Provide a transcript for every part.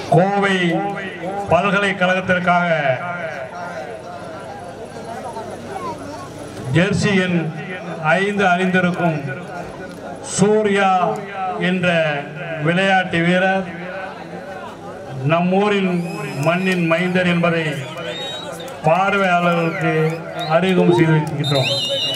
Kovai பல்கலைக்கழகத்திற்காக Jersey எண் ஐந்து அணிந்திருக்கும் சூர்யா என்ற விளையாட்டு வீரர் நம்மூரின் மண்ணின் மைந்தர் என்பதை பார்வையாளர்களுக்கு அறிமுகம் செய்து வைக்கின்றோம்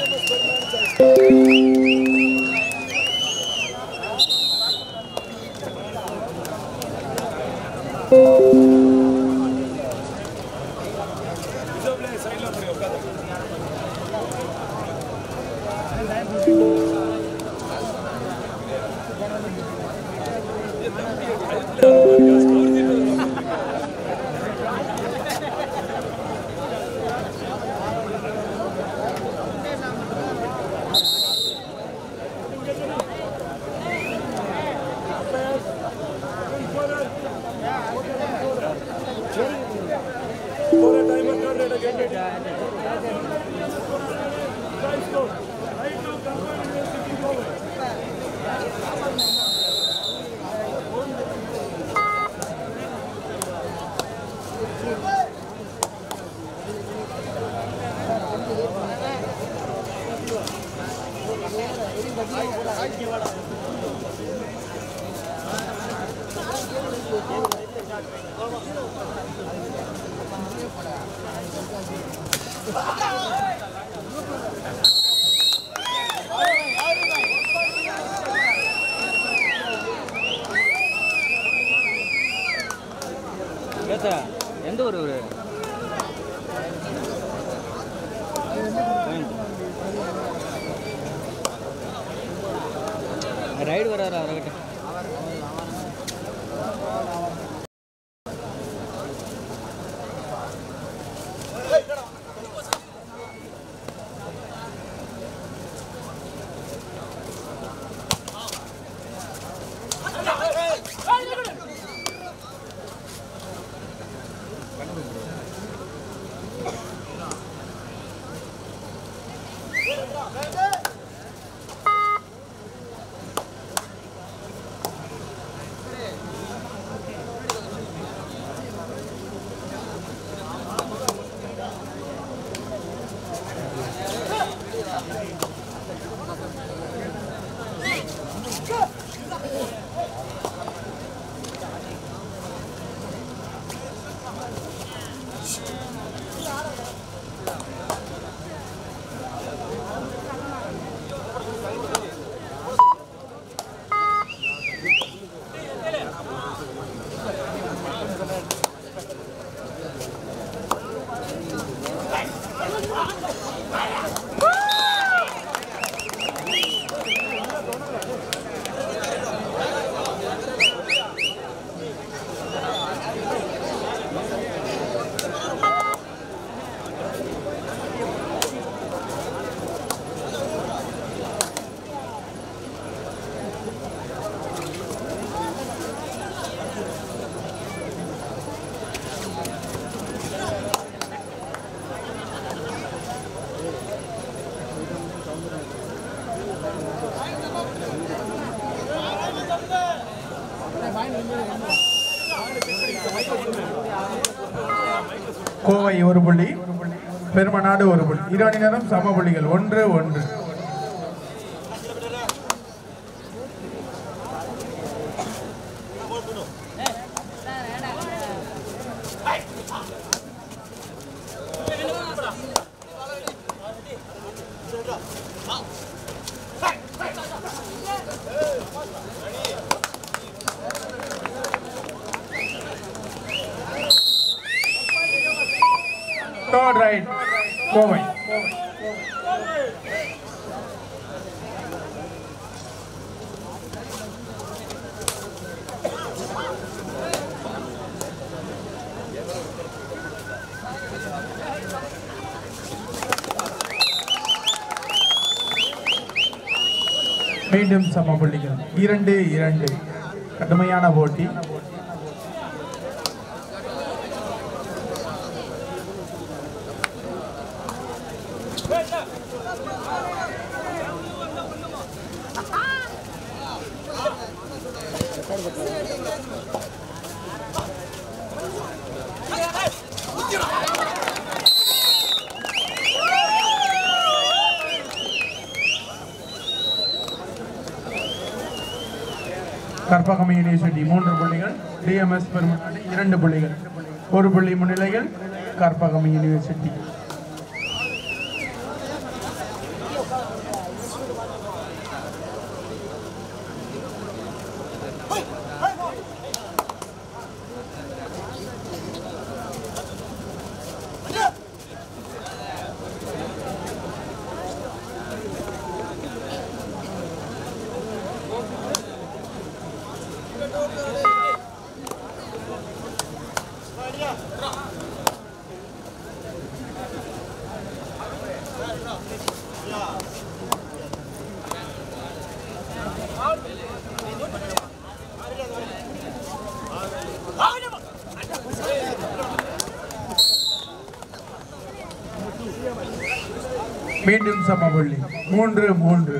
ஏத்தா எந்த ஊர் இவரு ரைடு வராரு அவர்கிட்ட கோவை ஒரு புள்ளி பெருமநாடு ஒரு புள்ளி இரு அணியினரும் சம புள்ளிகள் ஒன்று ஒன்று தேர்ட் ரைட் கோவை மீண்டும் சம புள்ளிகள் இரண்டு இரண்டு கடுமையான போட்டி கற்பகம் யூனிவர்சிட்டி மூன்று புள்ளிகள் டிஎம்எஸ் பெருமநாடு இரண்டு புள்ளிகள் ஒரு புள்ளி முன்னிலையில் கற்பகம் யூனிவர்சிட்டி மீண்டும் சமபுள்ளி மூன்று மூன்று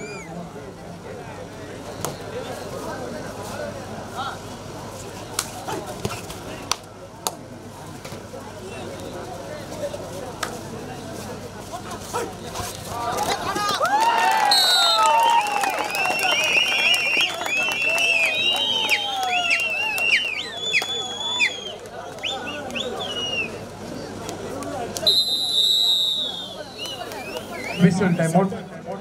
whistle time out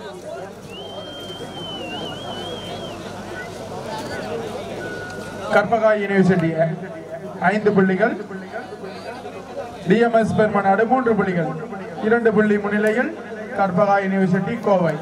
Karpaga university ஐந்து புள்ளிகள் டிஎம்எஸ் பெருமநாடு மூன்று புள்ளிகள் இரண்டு புள்ளி முன்னிலையில் Karpaga university Kovai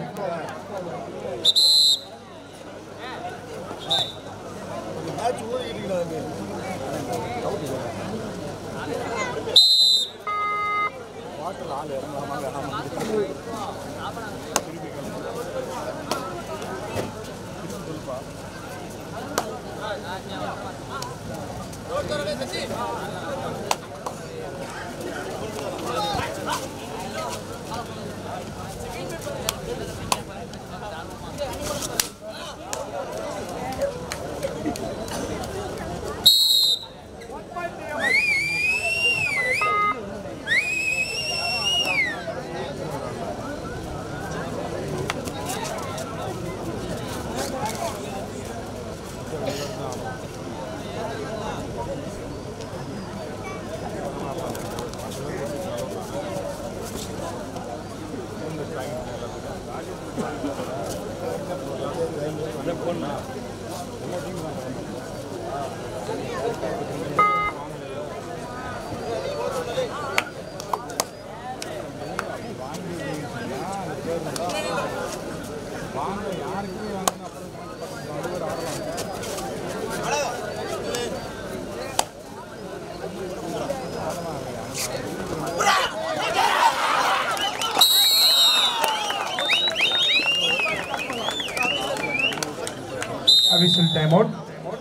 whistle time out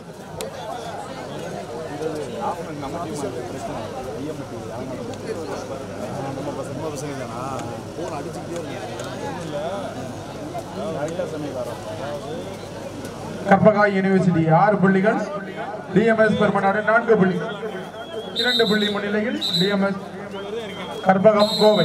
Karpaga university ஆறு புள்ளிகள் டிஎம்எஸ் பெருமநாடு நான்கு புள்ளிகள் இரண்டு புள்ளி முன்னிலையில் டிஎம்எஸ் கற்பகம் கோவை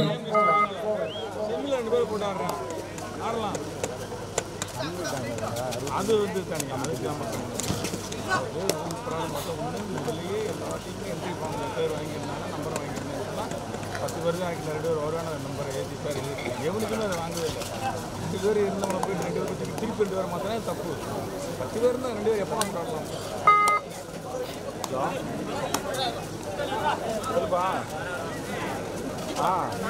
அது வந்து தனி அதுக்கு நம்ம மொத்தம் ஒன்று முதல்லயே எல்லா டீமும் என்ட்ரி ஃபார்மில் பேர் வாங்கியிருந்தாங்க நம்பர் வாங்கியிருந்தாங்கன்னா பத்து பேர் தான் ஆகிட்டு ரெண்டு பேர் வருவான நம்பரை ஏற்றி சார் எவனுக்குமே அதை வாங்கவே இல்லை ரெண்டு பேர் இருந்தவங்க போயிட்டு ரெண்டு பேர் திருப்பி திருப்பி ரெண்டு பேர் மாத்தினா தப்பு பத்து பேர் இருந்தால் ரெண்டு பேர் எப்போ நம்ம ஆடலாம் சொல்லுப்பா ஆ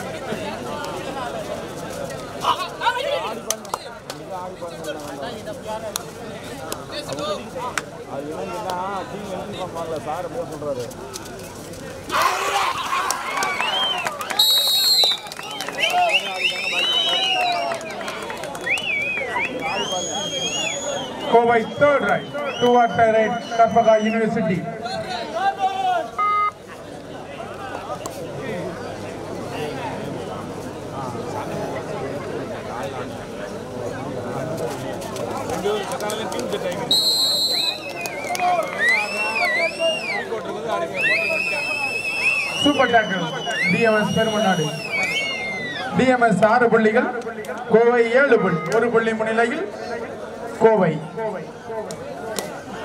ஆடி பாருங்க கண்டிப்பாக ஆடி பாருங்க அது என்னன்னா டீம் என்ட்ரி ஃபார்ம் வரல சார் அப்படியே சொல்றாரு Kovai third right two are right Karpaga university ரெண்டு பேரும் செட்டாலும் டீம் செட் ஆகிடுது போட்டிருக்குது அடிக்க போட்டிருக்கேன் super tackle TMS Perumanadu TMS ஆறு புள்ளிகள் கோவை ஏழு புள்ளி ஒரு புள்ளி முன்னிலையில் கோவை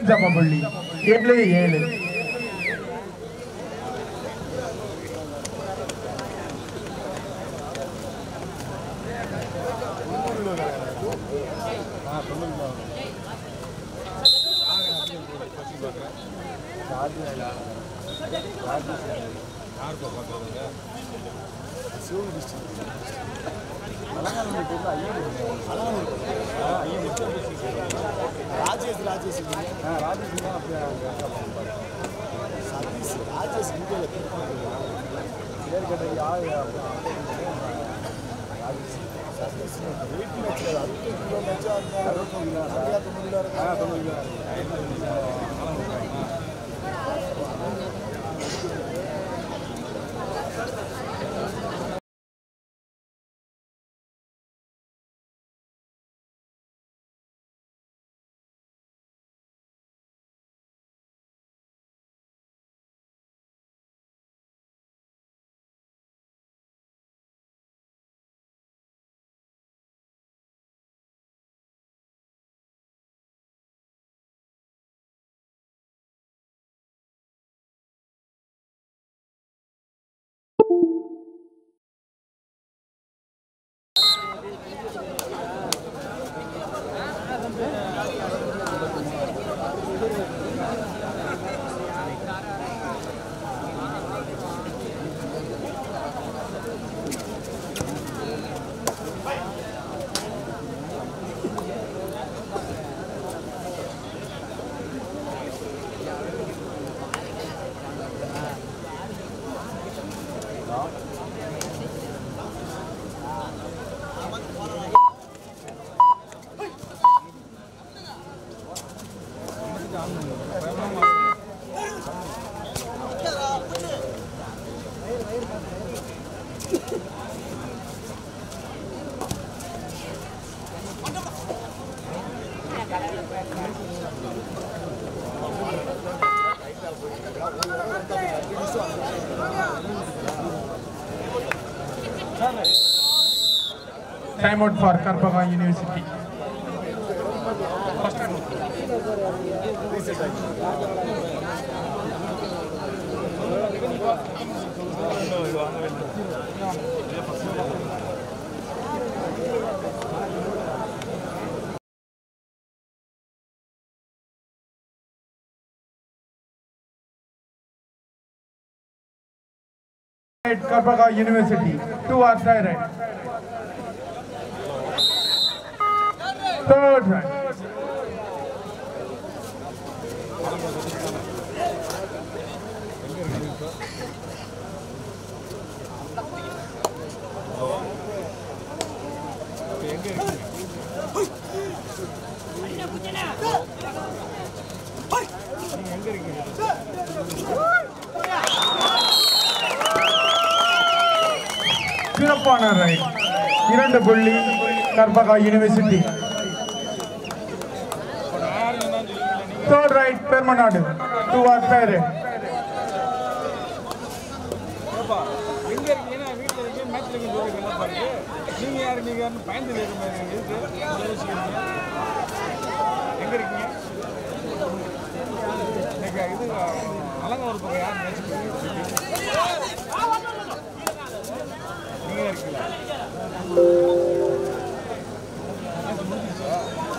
சம புள்ளி ஏழு ஏழு ராஜேஷ் ராஜேஷ் ராஜேஷ் சதீஷ் ராஜேஷ் இந்தியாவில் பேர் கேட்ட யார் சதீஷ் வெயிட் மேட்ச் அறுபத்தஞ்சு கிலோ மேட்சா அறுபத்தொம்பது கிலோ தொண்ணூறு கிலோ இருக்கா தொண்ணூறு kilo time out for Karpaga university Karbaka University, two are direct. Third right. சிறப்பான ரைட் இரண்டு புள்ளி Karpaga university third right Perumanadu two are பேர் ஏப்பா எங்க இருக்கீங்கன்னா வீட்டில் இருக்கீங்க மேட்ச்ல இருக்கீங்க சொல்றீங்க என்ன பாருங்க நீங்க யாரு நீங்க யாருன்னு பயந்து இருக்க மாதிரி இருக்கு முதல்ல யோசிக்கிறீங்க. எங்க இருக்கீங்க இன்னைக்கு இது அலங்க ஒரு பக்கம் யார் மேட்ச் நீங்க தான் இருக்கீங்களா Match முடிஞ்சிருச்சா?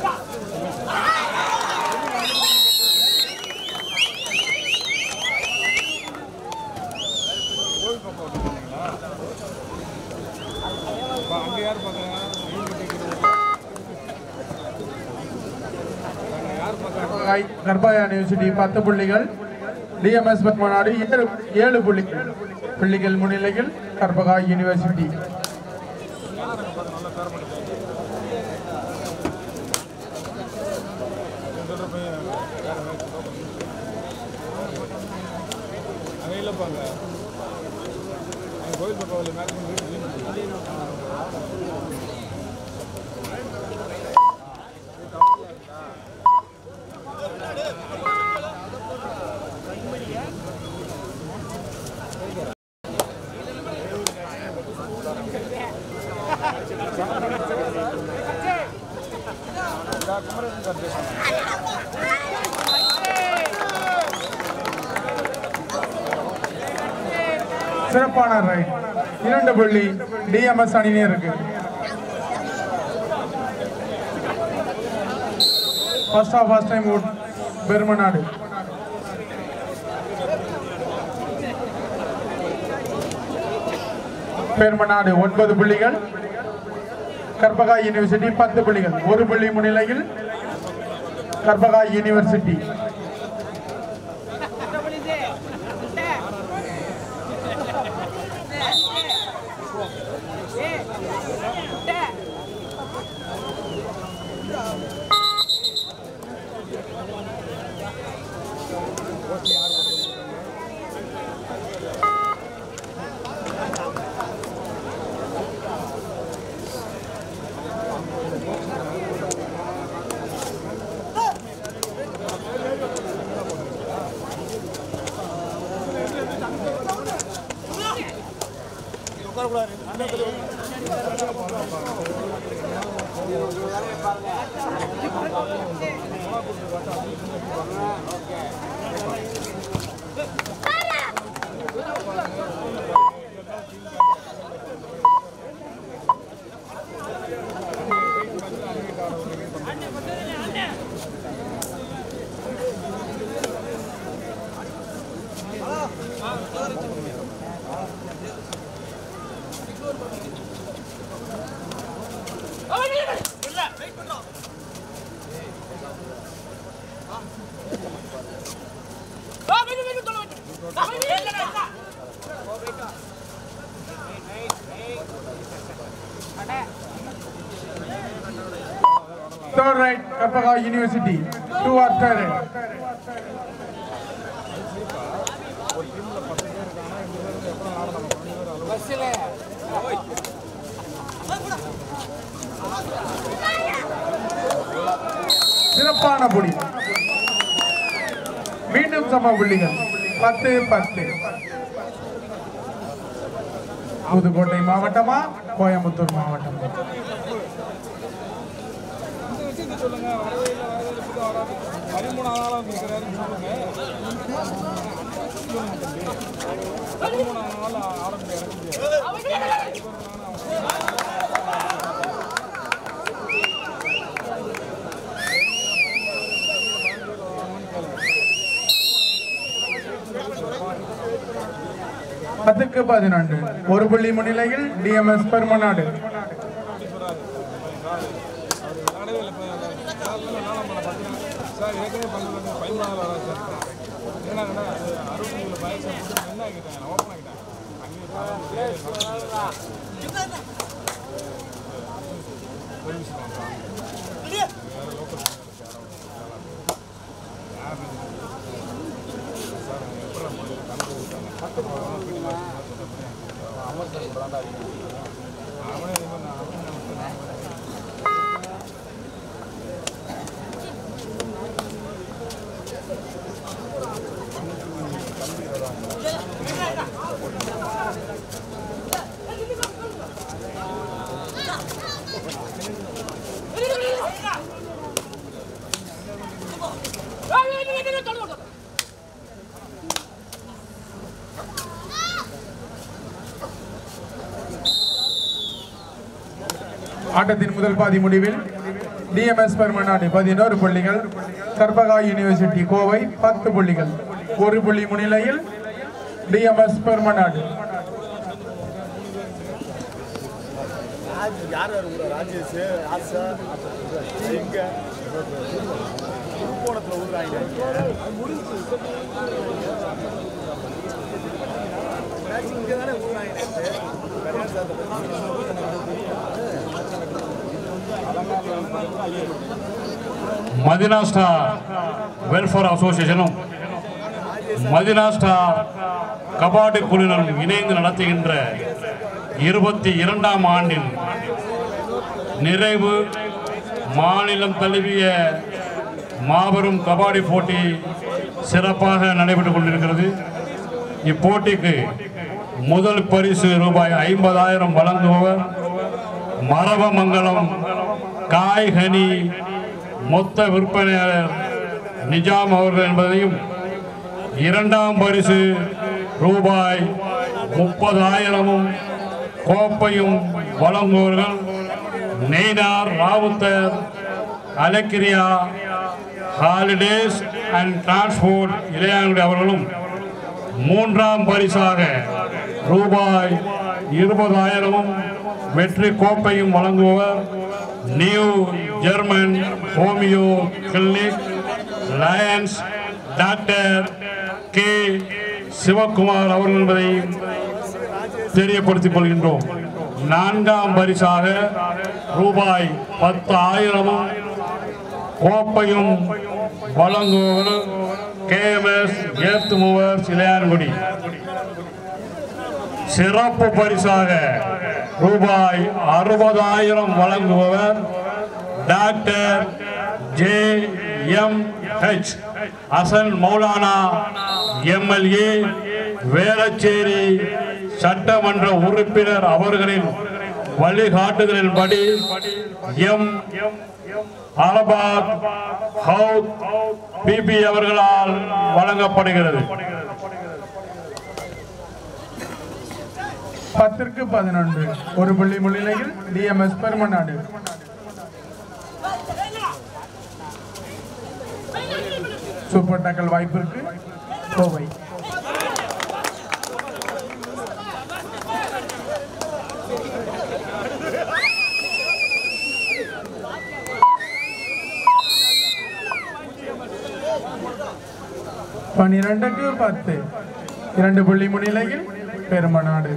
கோவில் பக்கம் வந்துருக்கீங்களா அப்ப அங்க யார் பார்க்குறாங்க வெயில் கேட்குறது யார் பார்க்குறாங்க கர்பகா யூனிவர்சிட்டி பத்து புள்ளிகள் டிஎம்எஸ் பெர்மநாடு ஏழு ஏழு புள்ளிகள் புள்ளிகள் முன்னிலையில் கர்பகா யூனிவர்சிட்டி சொல்கிற பையன் யார் மேட்ச் அங்கே இல்லைப்பாங்க அங்கே கோயில் பக்கம் இல்லை மேட்ச் குமரேசன் சார் பேசுவாங்க சிறப்பான ரைட் இரண்டு புள்ளி டிஎம்எஸ் அணியினருக்கு first off first time out Perumanadu Perumanadu ஒன்பது புள்ளிகள் கர்பகா யூனிவர்சிட்டி பத்து புள்ளிகள் ஒரு புள்ளி முன்னிலையில் Karpaga university third right Karpaga university do or third சிறப்பான புடி மீண்டும் சம புள்ளிகள் பத்து பத்து புதுக்கோட்டை மாவட்டமா கோயம்புத்தூர் மாவட்டமா சொல்லுங்க வரவே இல்லை வரவே இல்லை புது வராது பதிமூணாவது ஆளாக வந்திருக்கிறாருன்னு சொல்லுங்க பதிமூணாவது நாள் ஆரம்பிச்சு இறங்க முடியாது பத்துக்கு பதினொன்று ஒரு புள்ளி முன்னிலையில் டிஎம்எஸ் பெருமநாடு விளையாடவே இல்லை இப்போ சார் நானும் பண்ண பார்த்தீங்கன்னா சார் ஏற்கனவே பண்ணுறது பதிமூணாவது வராது சார் என்னங்கன்னா அது அறுபத்தி வயசு என்ன ஆகிட்டாங்க நான் ஓப்பன் ஆகிட்டேன் ஆட்டத்தின் முதல் பாதி முடிவில் டிஎம்எஸ் பெருமநாடு பதினோரு புள்ளிகள் கர்பகா யூனிவர்சிட்டி கோவை பத்து புள்ளிகள் ஒரு புள்ளி முன்னிலையில் டிஎம்எஸ் பெருமநாடு யார் யார் ஊரா ராஜேஷ் ஆசா எங்க திருப்போணத்தில் ஊருறாங்க இங்கே தானே ஊருறாங்க கல்யாண மதினா ஸ்டார் வெல்ஃபேர் அசோசியேஷனும் மதினா ஸ்டார் கபாடி குழுவினரும் இணைந்து நடத்துகின்ற இருபத்தி இரண்டாம் ஆண்டின் நிறைவு மாநிலம் தழுவிய மாபெரும் கபாடி போட்டி சிறப்பாக நடைபெற்றுக் கொண்டிருக்கிறது இப்போட்டிக்கு முதல் பரிசு ரூபாய் ஐம்பதாயிரம் வழங்குபவர் மரபமங்கலம் காய்கனி மொத்த விற்பனையாளர் நிஜாம் அவர்கள் என்பதையும் இரண்டாம் பரிசு ரூபாய் முப்பதாயிரமும் கோப்பையும் வழங்குவர்கள் Nainar Rowther Alakiriya holidays and transport Ilayangudi அவர்களும் மூன்றாம் பரிசாக ரூபாய் இருபதாயிரமும் வெற்றி கோப்பையும் வழங்குபவர் new German homeo clinic lions doctor K Sivakumar அவர்கள் என்பதை தெரியப்படுத்திக் கொள்கின்றோம் நான்காம் பரிசாக ரூபாய் பத்து ஆயிரமும் கோப்பையும் வழங்குபவர் கேஎம்எஸ் ஏர்த் மூவர்ஸ் இளையான்குடி சிறப்பு பரிசாக ரூபாய் அறுபதாயிரம் வழங்குபவர் doctor J M H Hasan Maulana MLA Velachery சட்டமன்ற உறுப்பினர் அவர்களின் வழிகாட்டுதலின்படி எம் அலபாத் ஹவுத் பிபி அவர்களால் வழங்கப்படுகிறது பத்திற்கு பதினொன்று ஒரு புள்ளி முன்னிலையில் டிஎம்எஸ் பெருமநாடு சூப்பர் டக்கல் வாய்ப்பிற்கு கோவை பனிரெண்டுக்கு பத்து இரண்டு புள்ளி முன்னிலையில் பெருமநாடு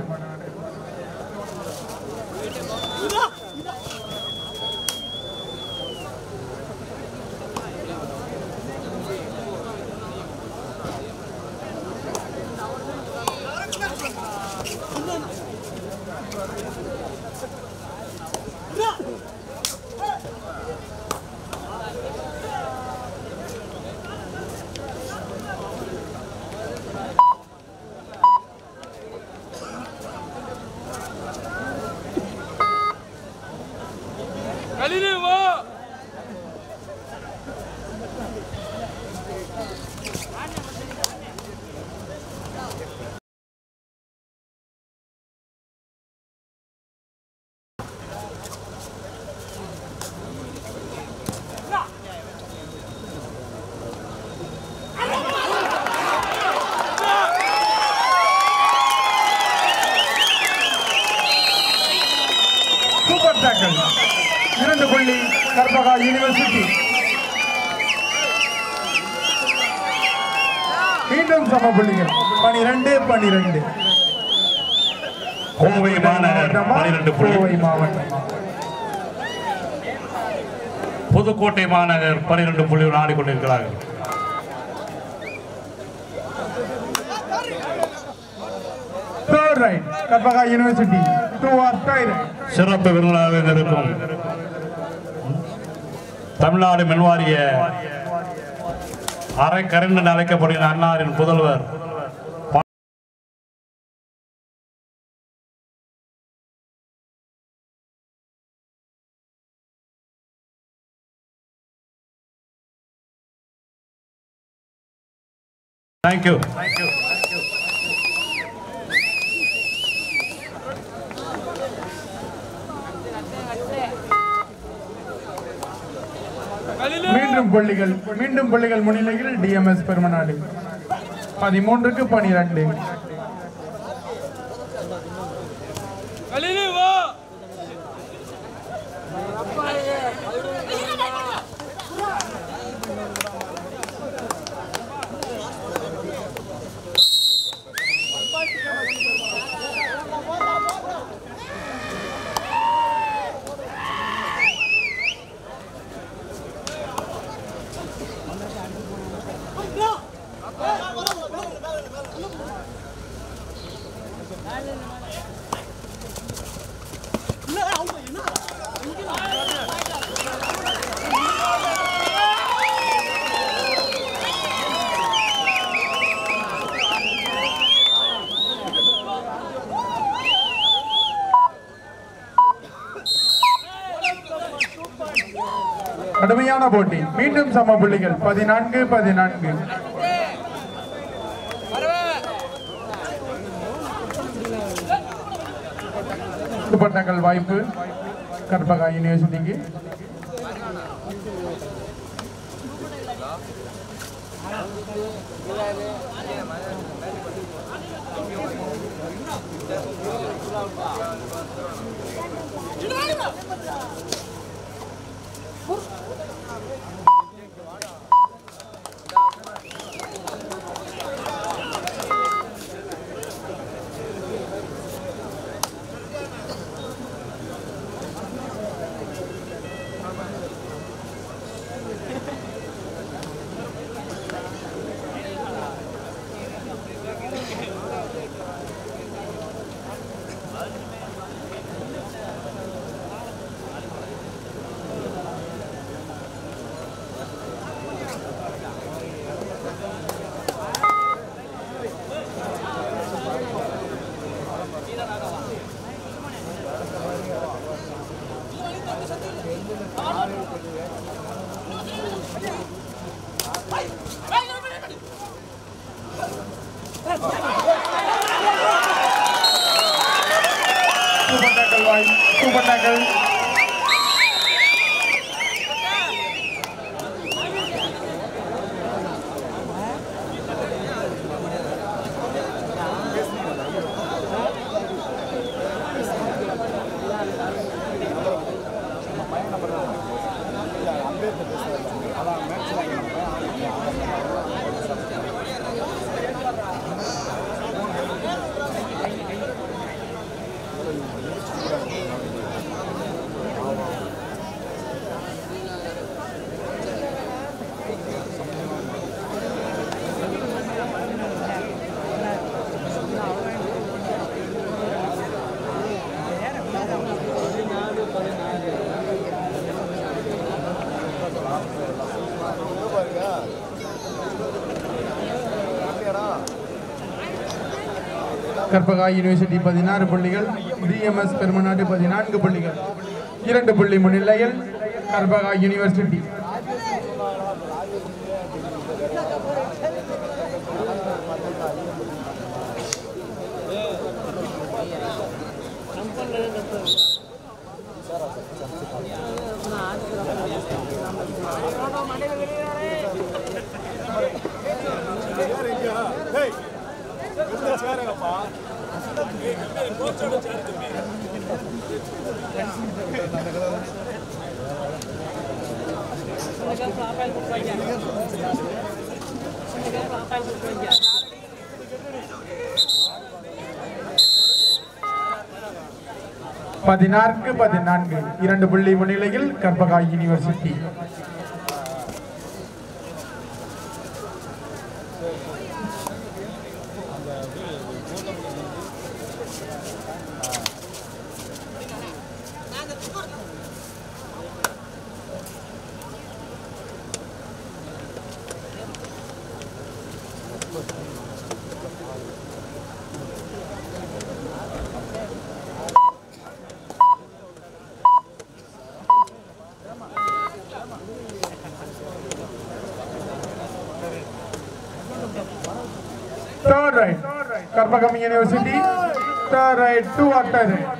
சூப்பர் டேக்கல் இரண்டு புள்ளி கர்பகா யூனிவர்சிட்டி மீண்டும் சம புள்ளிகள் பனிரெண்டு பனிரெண்டு கோவை மாநகர் பனிரெண்டு புள்ளி கோவை மாவட்டம் புதுக்கோட்டை மாநகர் பனிரெண்டு புள்ளி ஆடிக்கொண்டிருக்கிறார்கள் third right Karpaga university do or die சிறப்பு விருந்தினராக இருக்கும் தமிழ்நாடு மின்வாரிய அரை கரண்ட் அழைக்கப்படுகிற அன்னாரின் புதல்வர் தேங்க்யூ மீண்டும் புள்ளிகள் மீண்டும் புள்ளிகள் முன்னிலையில் டிஎம்எஸ் பெருமநாடு பதிமூன்றுக்கு பனிரெண்டு கடுமையான போட்டி மீண்டும் சம புள்ளிகள் பதினான்கு பதினான்கு துப்பட்டங்கள் வாய்ப்பு கற்பகா யூனிவர்சிட்டிக்கு துப்பட்டங்கள் வாய் துப்பட்டங்கள் கற்பகா யூனிவர்சிட்டி பதினாறு புள்ளிகள் டிஎம்எஸ் பெருமநாடு பதினான்கு புள்ளிகள் இரண்டு புள்ளி முன்னிலையில் கற்பகா யூனிவர்சிட்டி பதினான்கு பதினான்கு இரண்டு புள்ளி முன்னிலையில் Karpaga university Third right, Karpagam University. Third right, two after right.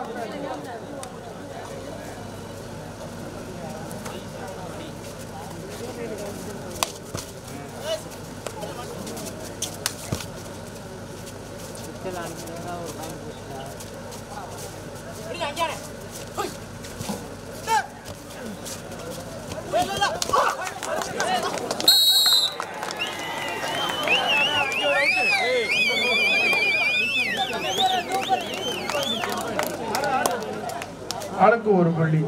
ஆளுக்கு ஒரு புள்ளி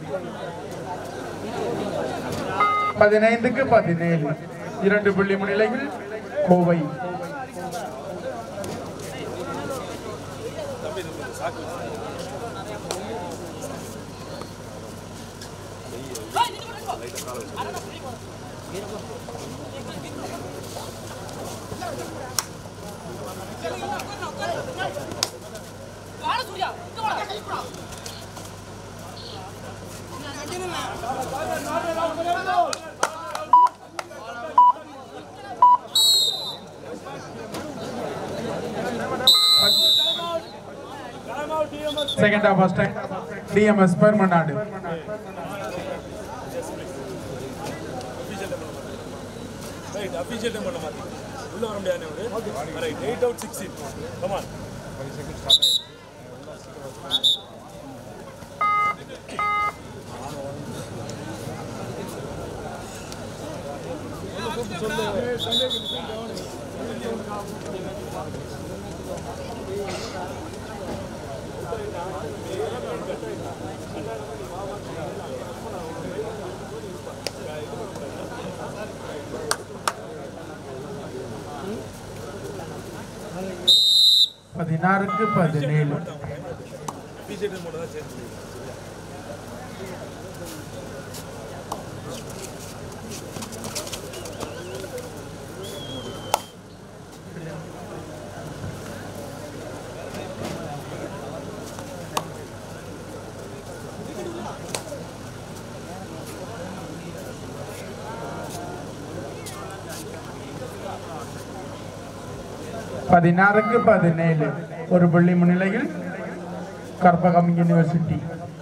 பதினைந்துக்கு பதினேழு இரண்டு புள்ளி முன்னிலையில் Kovai second off first time TMS Perumanadu right official time பண்ண மாட்டேன் உள்ள வர முடியாது right eight out sixteen come on பதினாறுக்கு பதினேழு அஃபிஷியல் டைம் மட்டும் தான் சேர்ந்து பதினாறுக்கு பதினேழு ஒரு புள்ளி முன்னிலையில் கற்பகம் யூனிவர்சிட்டி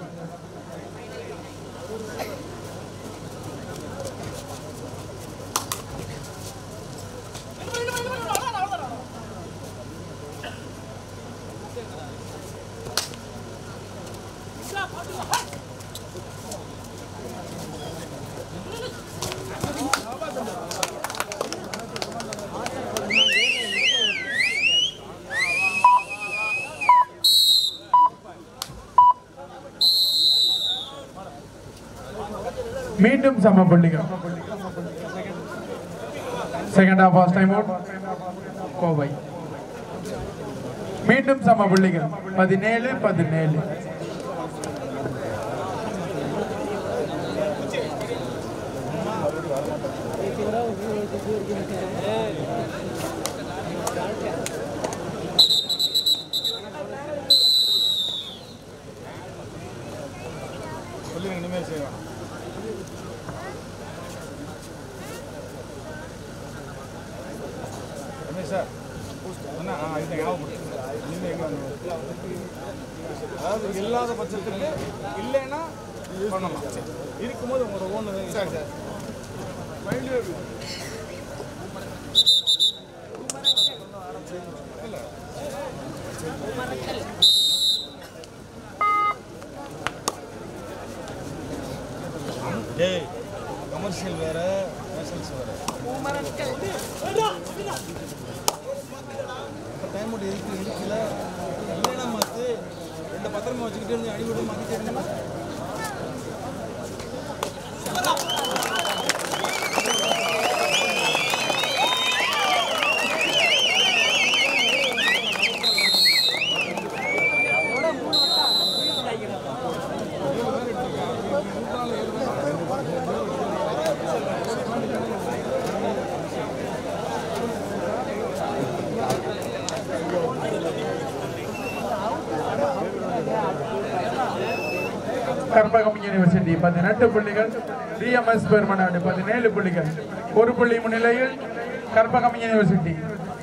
மீண்டும் சம புள்ளிகள் second off first time out Kovai மீண்டும் சம புள்ளிகள் பதினேழு பதினேழு சொல்லுங்க இனிமேல் செய்வோம் ரமேஷ் சார் அண்ணா ஆ இதை ஞாபகப்படுத்துங்க நீங்கள் எங்கே வந்து அதாவது இல்லாத பட்சத்துக்கு இல்லைன்னா பண்ணலாம் இருக்கும்போது உங்களோட ஓன் சார் சார் டேய் கமர்ஷியல் வேற நேஷனல்ஸ் வேற டைம் மட்டும் இருக்கு இருக்குல்ல இல்லைன்னா மாத்து ரெண்டு பத்திரமா வச்சுக்கிட்டு இருந்து அடிபட்டு மாத்திட்டு கற்பகம் யூனிவர்சிட்டி பதினெட்டு புள்ளிகள் டிஎம்எஸ் பெருமநாடு பதினேழு புள்ளிகள் ஒரு புள்ளி முன்னிலையில் கற்பகம் யூனிவர்சிட்டி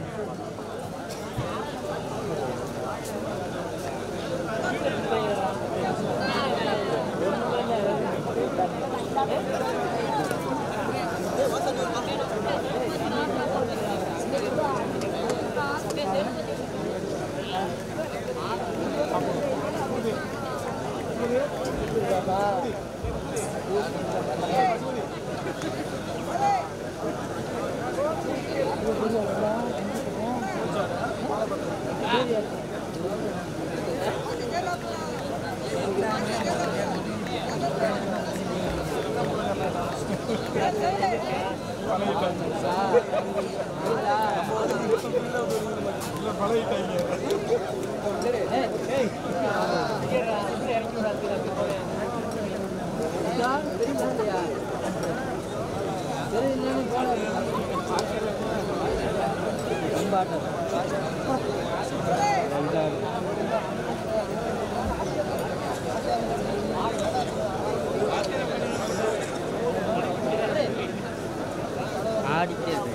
ஆடிட்டே இருக்கு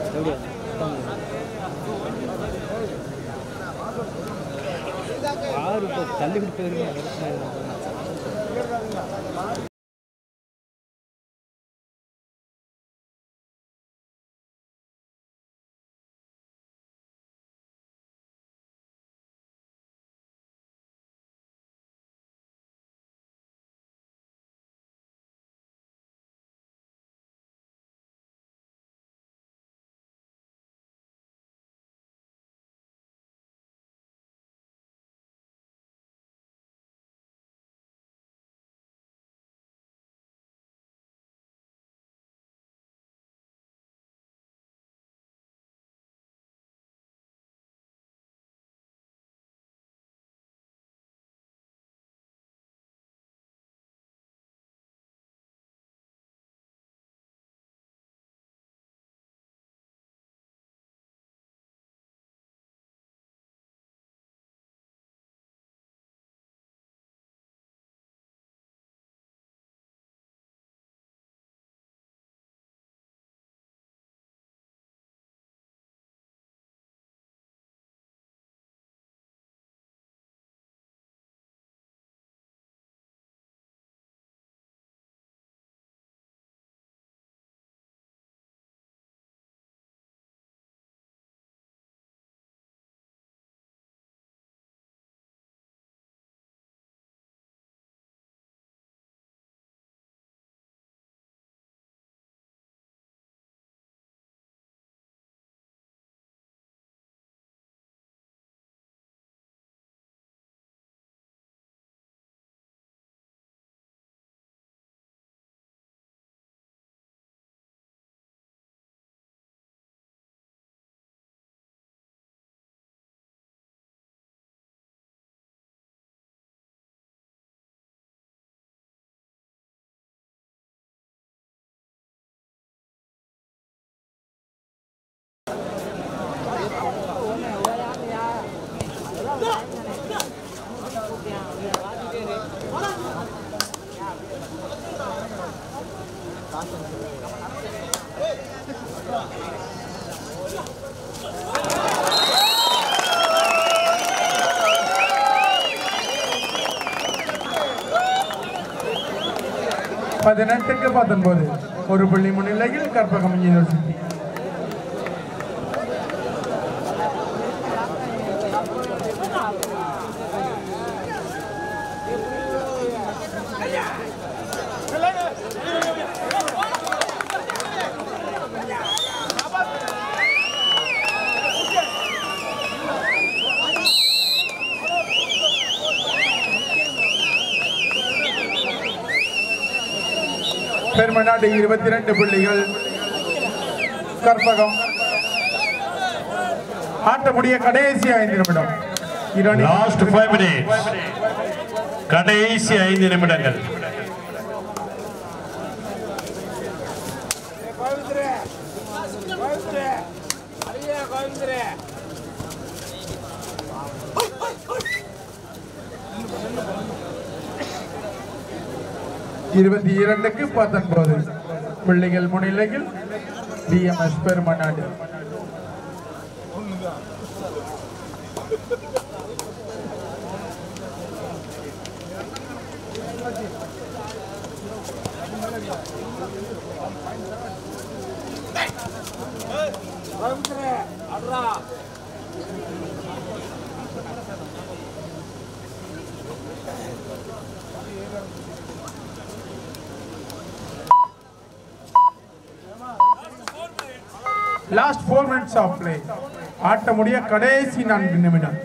எப்படியா கார் இப்போ தள்ளி விட்டு வருங்க பதினெட்டுக்கு பத்தொன்பது ஒரு புள்ளி முன்னிலையில் கற்பகம் யூனிவர்சிட்டி பெருமநாடு இருபத்தி ரெண்டு புள்ளிகள் கற்பகம் ஆட்ட முடிய கடைசி ஐந்து நிமிடம் இரணி லாஸ்ட் ஃபைவ் மினிட்ஸ் கடைசி ஐந்து நிமிடங்கள் இருபத்தி இரண்டுக்கு பத்தொன்பது பிள்ளைகள் முன்னிலையில் TMS Perumanadu last four minutes of play ஆட்ட முடிய கடைசி நான்கு நிமிடம்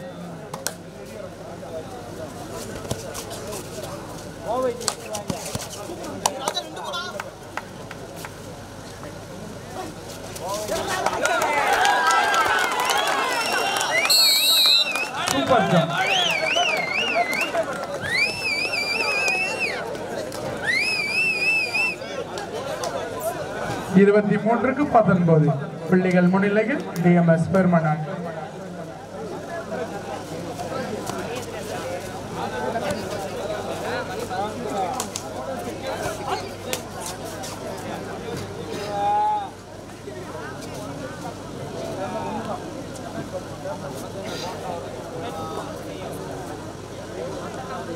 சூப்பர் ஜம்ப் இருபத்தி மூன்றுக்கு பத்தொன்பது பிள்ளைகள் முன்னிலையில் TMS Perumanadu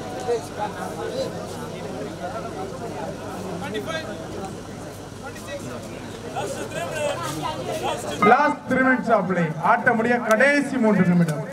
last three minutes of play ஆட்ட முடிய கடைசி மூன்று நிமிடம்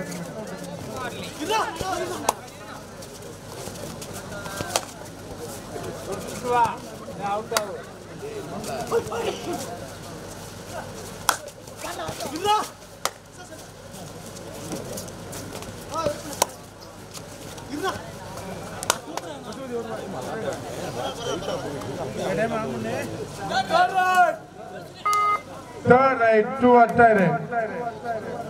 Third right, two are tied.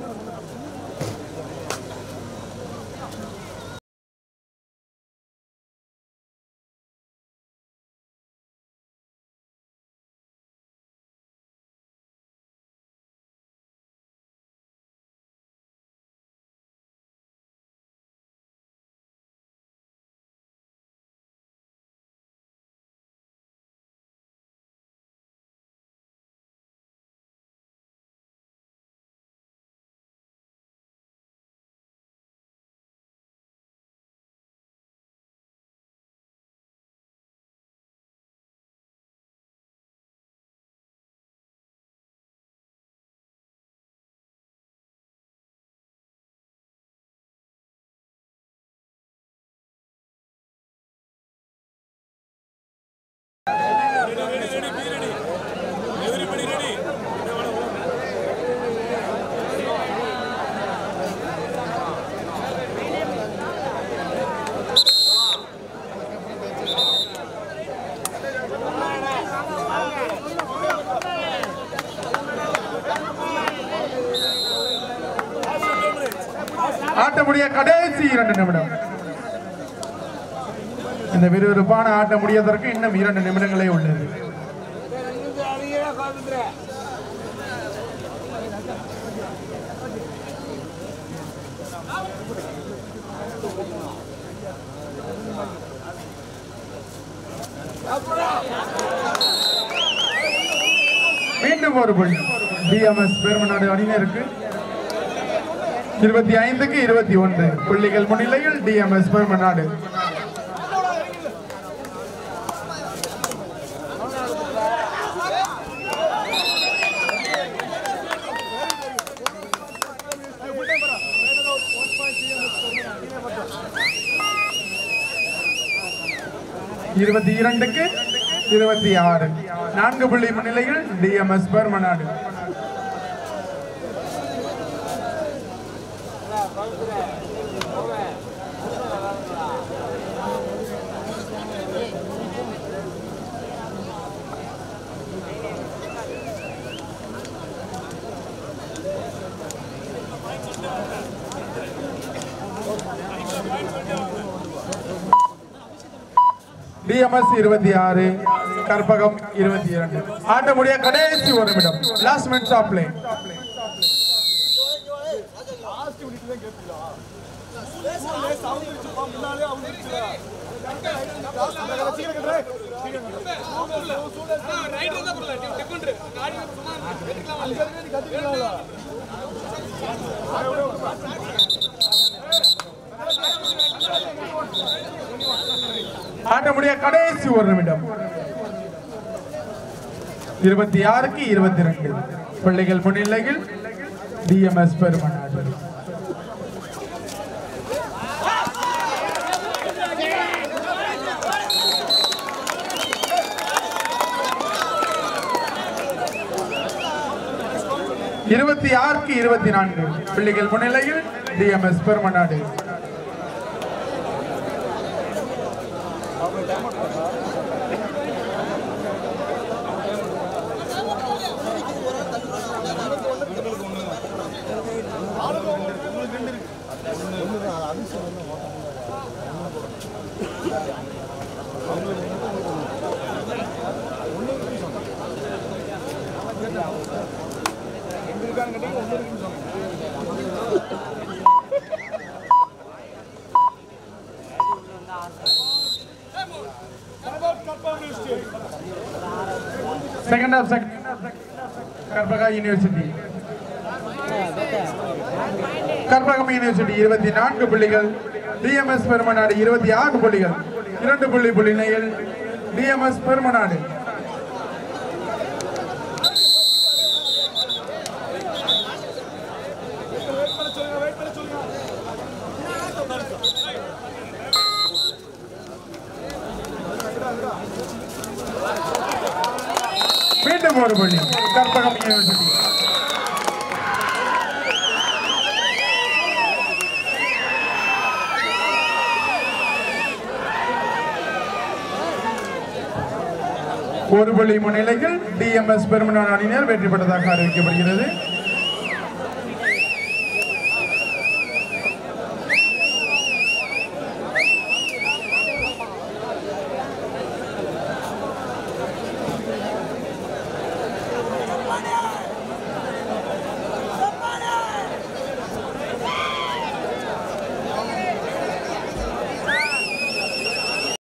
Everybody ready? ஆட்ட முடிய கடைசி இரண்டு நிமிடம் இந்த விறுவிறுப்பான ஆட்ட முடியதற்கு இன்னும் இரண்டு நிமிடங்களே உள்ளது மீண்டும் ஒரு புள்ளி டிஎம்எஸ் பெருமநாடு அணியினருக்கு இருபத்தி ஐந்துக்கு இருபத்தி ஒன்று புள்ளிகள் முன்னிலையில் டிஎம்எஸ் பெருமநாடு இருபத்தி இரண்டுக்கு இருபத்தி ஆறு நான்கு புள்ளி முன்னிலையில் டிஎம்எஸ் பெருமநாடு டிஎம்எஸ் இருபத்தி ஆறு கற்பகம் இருபத்தி இரண்டு ஆட்ட முடிய கடைசி ஒரு நிமிடம் லாஸ்ட் மினிட்ஸ் ஆஃப் பிளே ஆட்ட முடிய கடைசி ஒரு நிமிடம் இருபத்தி ஆறுக்கு இருபத்தி ரெண்டு பிள்ளைகள் முன்னிலையில் டிஎம்எஸ் பெருமநாடு இருபத்தி ஆறுக்கு இருபத்தி நான்கு பிள்ளைகள் முன்னிலையில் TMS Perumanadu second of second Karpaga university Karpagam university இருபத்தி நான்கு புள்ளிகள் டிஎம்எஸ் பெருமநாடு இருபத்தி ஆறு புள்ளிகள் இரண்டு புள்ளி புள்ளினையில் டிஎம்எஸ் பெருமநாடு மீண்டும் ஒரு புள்ளி கற்பகம் யூனிவர்சிட்டி ஒரு புள்ளி முன்னிலையில் டிஎம்எஸ் பெருமநாடு அணியினர் வெற்றி பெற்றதாக அறிவிக்கப்படுகிறது